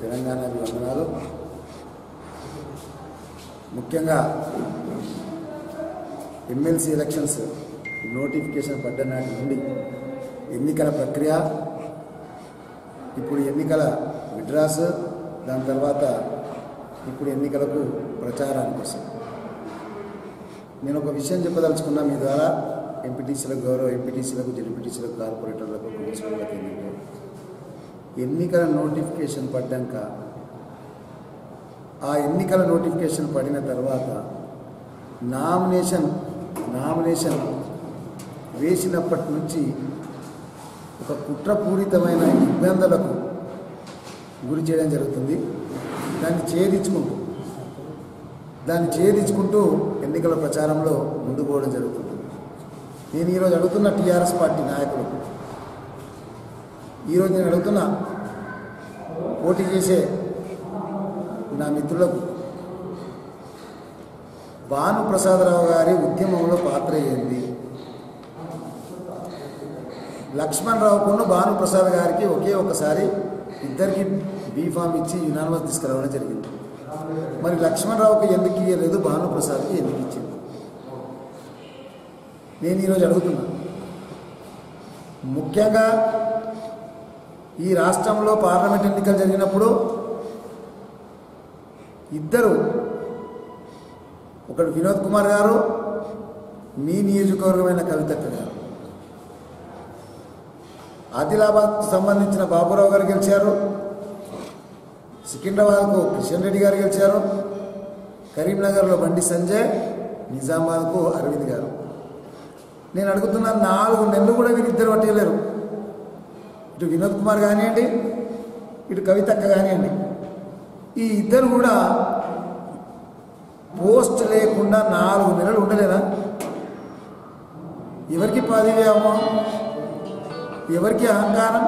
తెలంగాణ వందనాలు ముఖ్యంగా MLC elections notification పడ్డ నాటి నుండి ఎన్నికల ప్రక్రియ ఇప్పుడు ఎన్నికల విడ్రాస్ దాని తర్వాత ఇప్పుడు ఎన్నికలకు ప్రచారానికి కోసం నేను ఒక విషయం చెప్పదలుచుకున్నా మీ ద్వారా ఎంపీటీసీలకు గౌరవ ఎంపీటీసీలకు జడ్పీటీసీలకు కార్పొరేటర్లకు మున్సిపల్లకు ఏంటంటే ఎన్నికల నోటిఫికేషన్ పడ్డాక ఆ ఎన్నికల నోటిఫికేషన్ పడిన తర్వాత నామినేషన్ నామినేషన్ వేసినప్పటి నుంచి ఒక కుట్రపూరితమైన ఇబ్బందులకు గురి చేయడం జరుగుతుంది దాన్ని ఛేదించుకుంటూ దాన్ని ఛేదించుకుంటూ ఎన్నికల ప్రచారంలో ముందుకు పోవడం జరుగుతుంది నేను ఈరోజు అడుగుతున్న టీఆర్ఎస్ పార్టీ నాయకులు ఈరోజు నేను అడుగుతున్నా పోటీ చేసే నా మిత్రులకు భానుప్రసాదరావు గారి ఉద్యమంలో పాత్ర ఏంది లక్ష్మణరావుకును భానుప్రసాద్ గారికి ఒకే ఒకసారి ఇద్దరికి బీఫామ్ ఇచ్చి యునానిమస్ తీసుకురావడం జరిగింది మరి లక్ష్మణరావుకి ఎందుకు ఇవ్వలేదు భానుప్రసాద్కి ఎందుకు ఇచ్చింది నేను ఈరోజు అడుగుతున్నా ముఖ్యంగా ఈ రాష్ట్రంలో పార్లమెంట్ ఎన్నికలు జరిగినప్పుడు ఇద్దరు ఒకడు వినోద్ కుమార్ గారు మీ నియోజకవర్గమైన కవితక్క గారు ఆదిలాబాద్కు సంబంధించిన బాబురావు గారు గెలిచారు సికింద్రాబాద్కు కిషన్ రెడ్డి గారు గెలిచారు కరీంనగర్లో బండి సంజయ్ నిజామాబాద్కు అరవింద్ గారు నేను అడుగుతున్న నాలుగు నెలలు కూడా వీరిద్దరు పట్టలేరు ఇటు వినోద్ కుమార్ కానివ్వండి ఇటు కవితక్క కానివ్వండి ఈ ఇద్దరు కూడా పోస్ట్ లేకుండా నాలుగు నెలలు ఉండలేదా ఎవరికి పదివేమో ఎవరికి అహంకారం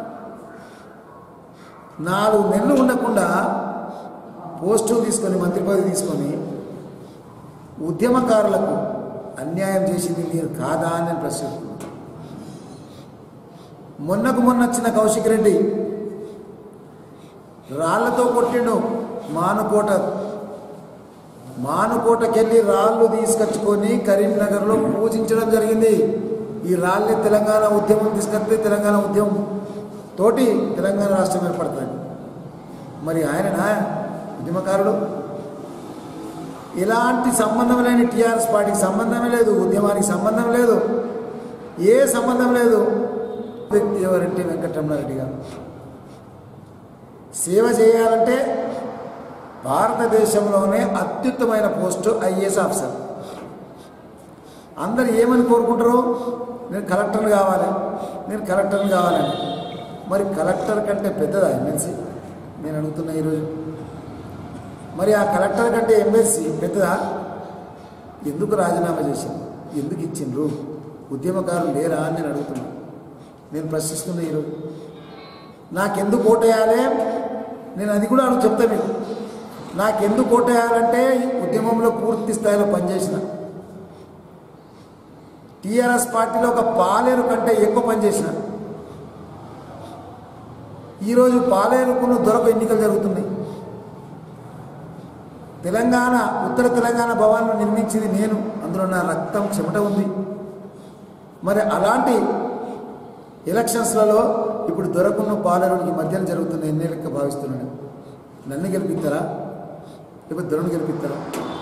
నాలుగు నెలలు ఉండకుండా పోస్టు తీసుకొని మంత్రి పదవి తీసుకొని ఉద్యమకారులకు అన్యాయం చేసింది మీరు కాదా అని నేను ప్రశ్నిస్తున్నాను మొన్నకు మొన్న వచ్చిన కౌశిక్ రెడ్డి రాళ్లతో కొట్టిండు మానుకోట మానుకోటకెళ్ళి రాళ్ళు తీసుకొచ్చుకొని కరీంనగర్లో పూజించడం జరిగింది ఈ రాళ్ళే తెలంగాణ ఉద్యమం తీసుకొస్తే తెలంగాణ ఉద్యమం తోటి తెలంగాణ రాష్ట్రం ఏర్పడుతుంది మరి ఆయననా ఉద్యమకారుడు ఎలాంటి సంబంధం లేని టీఆర్ఎస్ పార్టీకి సంబంధమే లేదు ఉద్యమానికి సంబంధం లేదు ఏ సంబంధం లేదు వ్యక్తి ఎవరంటే వెంకటరమణారెడ్డి గారు సేవ చేయాలంటే భారతదేశంలోనే అత్యుత్తమైన పోస్టు ఐఏఎస్ ఆఫీసర్ అందరు ఏమని కోరుకుంటారు నేను కలెక్టర్ని కావాలి నేను కలెక్టర్ని కావాలని మరి కలెక్టర్ కంటే పెద్దదా ఎమ్మెల్సీ నేను అడుగుతున్నా ఈరోజు మరి ఆ కలెక్టర్ కంటే ఎమ్మెల్సీ పెద్దదా ఎందుకు రాజీనామా చేసింది ఎందుకు ఇచ్చిండ్రు ఉద్యమకారులు లేరా అని నేను అడుగుతున్నా నేను ప్రశ్నిస్తున్నా ఈరోజు నాకెందుకు ఓటేయాలి నేను అది కూడా అడుగు చెప్తా మీకు నాకెందుకు ఓటేయాలంటే ఉద్యమంలో పూర్తి స్థాయిలో పనిచేసిన టీఆర్ఎస్ పార్టీలో ఒక పాలేరు కంటే ఎక్కువ పనిచేసిన ఈరోజు పాలేరుకును దొరక ఎన్నికలు జరుగుతున్నాయి తెలంగాణ ఉత్తర తెలంగాణ భవన్ను నిర్మించింది నేను అందులో నా రక్తం చెమట ఉంది మరి అలాంటి ఎలక్షన్స్లలో ఇప్పుడు దొరకున్న పాలేరుడికి మధ్యన జరుగుతున్న ఎన్నికలకు భావిస్తున్నాను నన్ను గెలిపిస్తారా లేకపోతే దొరను గెలిపిస్తారా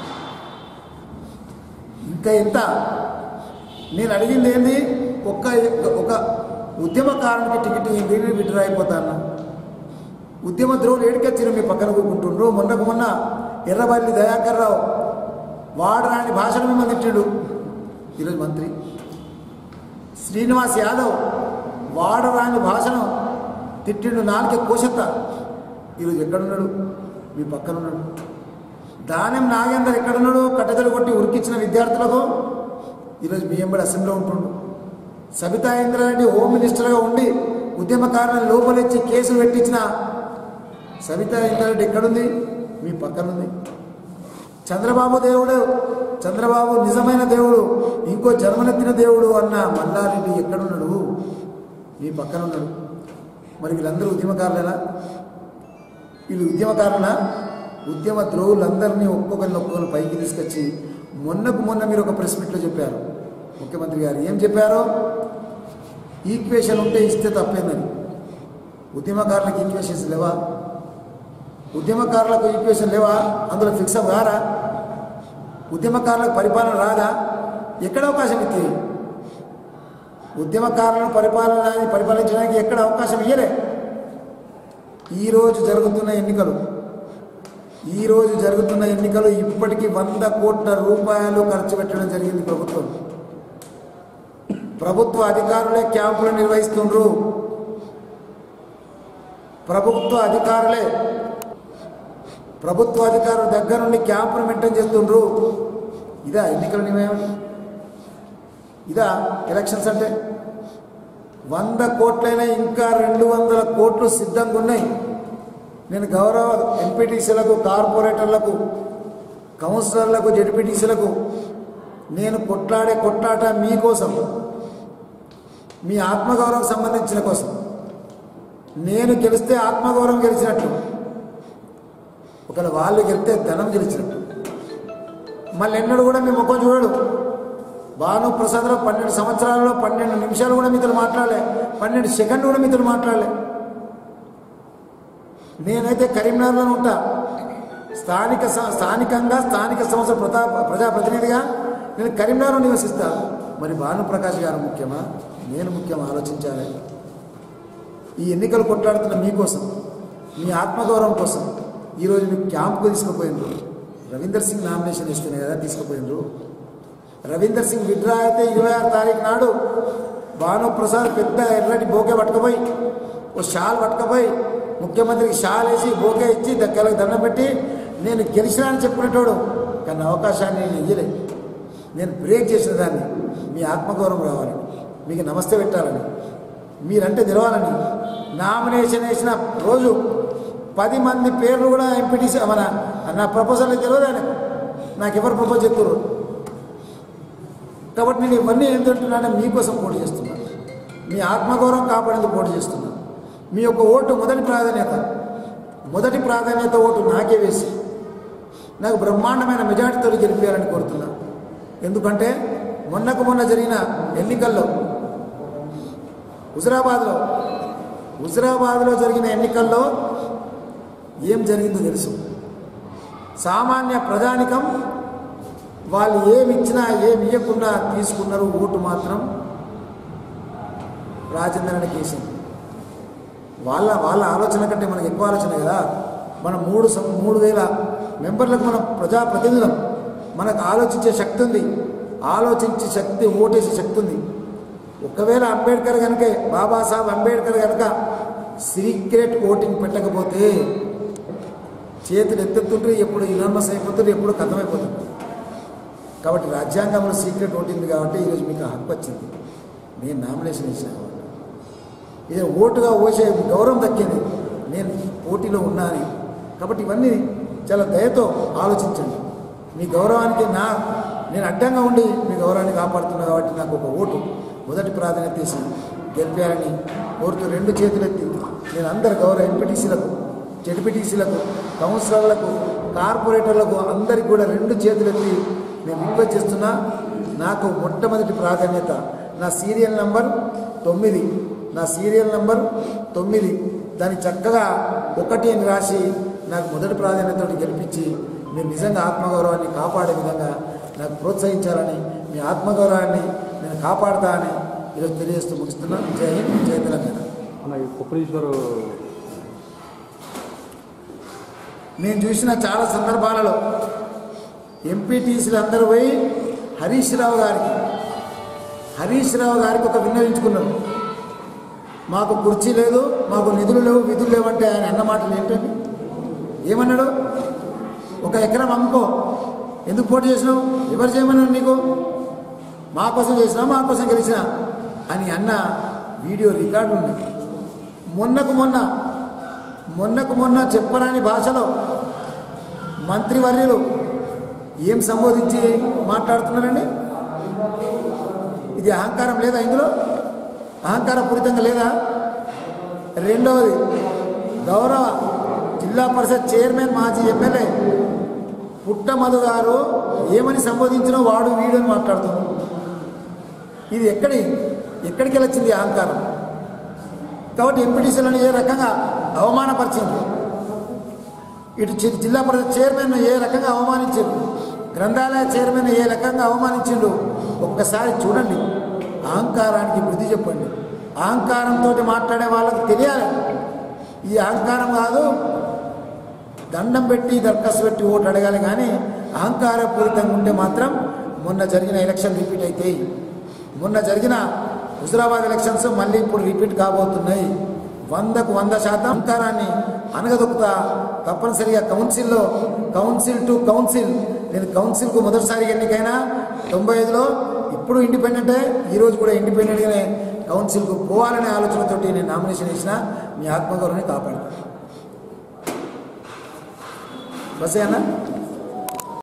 ఇంకా ఎంత నేను అడిగింది ఏంది ఒక్క ఒక ఉద్యమకారునికి టికెట్ ఇంటిని విడ్రా అయిపోతాను ఉద్యమ ద్రోవులు ఏడికొచ్చారు మీ పక్కన కూకుంటుండ్రు మొన్నకు మొన్న ఎర్రబల్లి దయాకర్ రావు వాడరాని భాషను మిమ్మల్ని తిట్టాడు ఈరోజు మంత్రి శ్రీనివాస్ యాదవ్ వాడరాని భాషను తిట్టిండు నాలుగే కోసెత్త ఈరోజు ఎక్కడున్నాడు మీ పక్కన ఉన్నాడు దానం నాగేందర్ ఎక్కడున్నాడు కట్టెదలు కొట్టి ఉరికిచ్చిన విద్యార్థులకు ఈరోజు బియ్యంబడి అసెంబ్లీలో ఉంటుండు సబితా ఇంద్రారెడ్డి హోమ్ మినిస్టర్గా ఉండి ఉద్యమకారులను లోపలిచ్చి కేసులు పెట్టించిన సబితా ఇంద్రారెడ్డి ఎక్కడుంది మీ పక్కనుంది చంద్రబాబు దేవుడు చంద్రబాబు నిజమైన దేవుడు ఇంకో జన్మనెత్తిన దేవుడు అన్న మల్లారెడ్డి ఎక్కడున్నాడు మీ పక్కన ఉన్నాడు మరి వీళ్ళందరూ ఉద్యమకారులేనా వీళ్ళు ఉద్యమకారుల ఉద్యమ ద్రోవులందరినీ ఒక్కొక్కరిని ఒక్కొక్కరిని పైకి తీసుకొచ్చి మొన్నకు మొన్న మీరు ఒక ప్రెస్ మీట్లో చెప్పారు ముఖ్యమంత్రి గారు ఏం చెప్పారు ఈక్వేషన్ ఉంటే ఇస్తే తప్పేందని ఉద్యమకారులకు ఈక్వేషన్స్ లేవా ఉద్యమకారులకు ఈక్వేషన్ లేవా అందులో ఫిక్స్ అప్ కారా ఉద్యమకారులకు పరిపాలన రాదా ఎక్కడ అవకాశం ఇస్తే ఉద్యమకారులను పరిపాలన పరిపాలించడానికి ఎక్కడ అవకాశం ఇయ్యలే ఈరోజు జరుగుతున్న ఎన్నికలు ఈరోజు జరుగుతున్న ఎన్నికలు ఇప్పటికీ వంద కోట్ల రూపాయలు ఖర్చు పెట్టడం జరిగింది ప్రభుత్వం ప్రభుత్వ అధికారులే క్యాంపులు నిర్వహిస్తుండ్రు ప్రభుత్వ అధికారులే ప్రభుత్వ అధికారుల దగ్గర నుండి క్యాంపులు మెయింటైన్ చేస్తుండ్రు ఇదా ఎన్నికల నియమం ఇదా ఎలక్షన్స్ అంటే వంద కోట్లైనా ఇంకా రెండు వందల కోట్లు సిద్ధంగా ఉన్నాయి నేను గౌరవ ఎంపీటీసీలకు కార్పొరేటర్లకు కౌన్సిలర్లకు జడ్పీటీసీలకు నేను కొట్లాడే కొట్లాట మీకోసం మీ ఆత్మగౌరవం సంబంధించిన కోసం నేను గెలిస్తే ఆత్మగౌరవం గెలిచినట్టు ఒకవేళ వాళ్ళు గెలిస్తే ధనం గెలిచినట్టు మళ్ళీ ఎన్నడూ కూడా మీ ముఖం చూడడు భాను ప్రసాద్లో పన్నెండు సంవత్సరాలలో పన్నెండు నిమిషాలు కూడా మీతో మాట్లాడలే పన్నెండు సెకండ్లు కూడా మీతో మాట్లాడలే నేనైతే కరీంనగర్లో ఉంటా స్థానిక స- స్థానికంగా స్థానిక సంస్థ ప్రతా ప్రజాప్రతినిధిగా నేను కరీంనగర్లో నివసిస్తా మరి భానుప్రకాష్ గారు ముఖ్యమా నేను ముఖ్యం ఆలోచించాలి ఈ ఎన్నికలు కొట్లాడుతున్న మీకోసం మీ ఆత్మగౌరవం కోసం ఈరోజు మీకు క్యాంప్కు తీసుకుపోయినరు రవీందర్ సింగ్ నామినేషన్ ఇస్తేనే కదా తీసుకుపోయినరు రవీందర్ సింగ్ విడ్రా అయితే ఇరవై ఆరు తారీఖు నాడు భాను ప్రసాద్ పెద్ద ఎర్రటి బోకే పట్టుకుపోయి ఓ షాల్ పట్టుకుపోయి ముఖ్యమంత్రికి షాల్ వేసి బోకే ఇచ్చి దగ్గరకు దండం పెట్టి నేను గెలిచినా అని చెప్పినటోడు కానీ అవకాశాన్ని నేను ఇయ్యలే నేను బ్రేక్ చేసిన దాన్ని మీ ఆత్మగౌరవం రావాలి మీకు నమస్తే పెట్టాలని మీరంటే తెలవాలని నామినేషన్ వేసిన రోజు పది మంది పేర్లు కూడా ఎంపీటీసీ మన నా ప్రపోజల్ తెలియదు ఆయన నాకు ఎవరు ప్రపోజ్ చెప్తారు కాబట్టి నేను ఇవన్నీ ఏం తింటున్నానో మీకోసం పోటీ చేస్తున్నాను మీ ఆత్మగౌరవం కాపాడేందుకు పోటీ చేస్తున్నాను మీ యొక్క ఓటు మొదటి ప్రాధాన్యత మొదటి ప్రాధాన్యత ఓటు నాకే వేసి నాకు బ్రహ్మాండమైన మెజార్టీతో గెలిపేయాలని కోరుతున్నా ఎందుకంటే మొన్నకు మొన్న జరిగిన ఎన్నికల్లో హుజరాబాద్లో హుజరాబాద్లో జరిగిన ఎన్నికల్లో ఏం జరిగిందో తెలుసు సామాన్య ప్రజానికం వాళ్ళు ఏమి ఇచ్చినా ఏమి ఇవ్వకుండా తీసుకున్నారు ఓటు మాత్రం రాజేంద్రని కేసింది వాళ్ళ వాళ్ళ ఆలోచన కంటే మనకు ఎక్కువ ఆలోచన కదా మన మూడు సం- మూడు వేల మెంబర్లకు మన ప్రజాప్రతినిధులం మనకు ఆలోచించే శక్తి ఉంది ఆలోచించే శక్తి ఓటేసే శక్తి ఉంది ఒకవేళ అంబేద్కర్ కనుక బాబాసాహెబ్ అంబేద్కర్ కనుక సీక్రెట్ ఓటింగ్ పెట్టకపోతే చేతులు ఎత్తెత్తుంటే ఎప్పుడు ఇనామస్ అయిపోతుంది ఎప్పుడు కథమైపోతుంది కాబట్టి రాజ్యాంగంలో సీక్రెట్ ఓటింగ్ కాబట్టి ఈరోజు మీకు ఆ హక్కు వచ్చింది నేను నామినేషన్ ఇచ్చాను కాబట్టి ఇదే ఓటుగా ఓసే గౌరవం దక్కింది నేను పోటీలో ఉన్నాను కాబట్టి ఇవన్నీ చాలా దయతో ఆలోచించండి మీ గౌరవానికి నా నేను అడ్డంగా ఉండి మీ గౌరవాన్ని కాపాడుతున్నా కాబట్టి నాకు ఒక ఓటు మొదటి ప్రాధాన్యత తీసి గెలిపారని కోరుతూ రెండు చేతులెత్తి నేను అందరు గౌరవ ఎంపీటీసీలకు జడ్పీటీసీలకు కౌన్సిలర్లకు కార్పొరేటర్లకు అందరికి కూడా రెండు చేతులెత్తి నేను రిక్వెస్ట్ చేస్తున్నా నాకు మొట్టమొదటి ప్రాధాన్యత నా సీరియల్ నంబర్ తొమ్మిది నా సీరియల్ నంబర్ తొమ్మిది దాన్ని చక్కగా ఒకటి అని రాసి నాకు మొదటి ప్రాధాన్యతతో గెలిపించి మీరు నిజంగా ఆత్మగౌరవాన్ని కాపాడే విధంగా నాకు ప్రోత్సహించాలని మీ ఆత్మగౌరవాన్ని నేను కాపాడుతా అని ఈరోజు తెలియజేస్తూ ముగిస్తున్నాను జై హింద్ జై తెలంగాణ అన్న ఈ కుప్పలీశ్వరు నేను చూసిన చాలా సందర్భాలలో ఎంపీటీసీలు అందరూ పోయి హరీష్ రావు గారికి హరీష్ రావు గారికి ఒక విన్నవించుకున్నారు మాకు కుర్చీ లేదు మాకు నిధులు లేవు విధులు లేవంటే ఆయన అన్న మాటలు ఏంటండి ఏమన్నాడు ఒక ఎకరం అమ్ముకో ఎందుకు పోటీ చేసినావు ఎవరు చేయమన్నాడు నీకు మా కోసం చేసినా మా కోసం గెలిచినా అని అన్న వీడియో రికార్డు ఉంది మొన్నకు మొన్న మొన్నకు మొన్న చెప్పరాని భాషలో మంత్రివర్యులు ఏం సంబోధించి మాట్లాడుతున్నారండి ఇది అహంకారం లేదా ఇందులో అహంకారపూరితంగా లేదా రెండవది గౌరవ జిల్లా పరిషత్ చైర్మన్ మాజీ ఎమ్మెల్యే పుట్టమధు గారు ఏమని సంబోధించినా వాడు వీడు అని మాట్లాడుతున్నాడు ఇది ఎక్కడి ఎక్కడికి వెళ్ళొచ్చింది ఈ అహంకారం కాబట్టి ఎంపీటీసీలను ఏ రకంగా అవమానపరిచింది ఇటు చి- జిల్లా పరిషత్ చైర్మన్ ఏ రకంగా అవమానించారు గ్రంథాలయ చైర్మన్ ఏ రకంగా అవమానించిండు ఒక్కసారి చూడండి అహంకారానికి బుద్ధి చెప్పండి అహంకారంతో మాట్లాడే వాళ్ళకి తెలియాలి ఈ అహంకారం కాదు దండం పెట్టి దరఖాస్తు పెట్టి ఓటు అడగాలి కానీ అహంకారపూరితంగా ఉంటే మాత్రం మొన్న జరిగిన ఎలక్షన్ రిపీట్ అవుతాయి మొన్న జరిగిన హుజరాబాద్ ఎలక్షన్స్ మళ్ళీ ఇప్పుడు రిపీట్ కాబోతున్నాయి వందకు వంద శాతం అహంకారాన్ని అనగదొక్కుతా తప్పనిసరిగా కౌన్సిల్లో కౌన్సిల్ టు కౌన్సిల్ నేను కౌన్సిల్కు మొదటిసారి ఎన్నికైనా తొంభై ఐదులో ఇప్పుడు ఇండిపెండెంటే ఈరోజు కూడా ఇండిపెండెంట్గానే కౌన్సిల్కు పోవాలనే ఆలోచనతోటి నేను నామినేషన్ వేసిన మీ ఆత్మగౌరవాన్ని కాపాడుతాను బస్ అన్నా